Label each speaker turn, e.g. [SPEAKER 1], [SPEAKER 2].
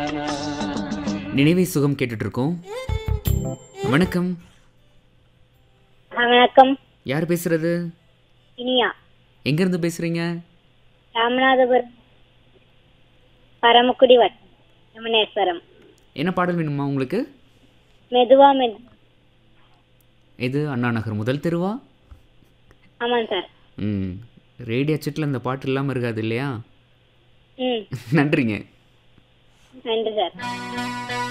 [SPEAKER 1] நினைவை சுகம் கேட்டுட்டு இருக்கோம் வணக்கம்
[SPEAKER 2] ஆ, வணக்கம்
[SPEAKER 1] யார் பேசுறது
[SPEAKER 2] இனியா
[SPEAKER 1] எங்கேருந்து பேசுறீங்க
[SPEAKER 2] ராமநாதபுரம் பரமக்குடி வட்டம் ரமணேஸ்வரம்
[SPEAKER 1] என்ன பாடல் வேணுமா உங்களுக்கு
[SPEAKER 2] மெதுவா மெது
[SPEAKER 1] இது அண்ணா நகர் முதல் தெருவா
[SPEAKER 2] ஆமாம் சார்
[SPEAKER 1] ம் ரேடியோ செட்டில் இந்த பாட்டு இல்லாமல் இருக்காது இல்லையா
[SPEAKER 2] ம்
[SPEAKER 1] நன்றிங்க
[SPEAKER 2] நன்றி சார்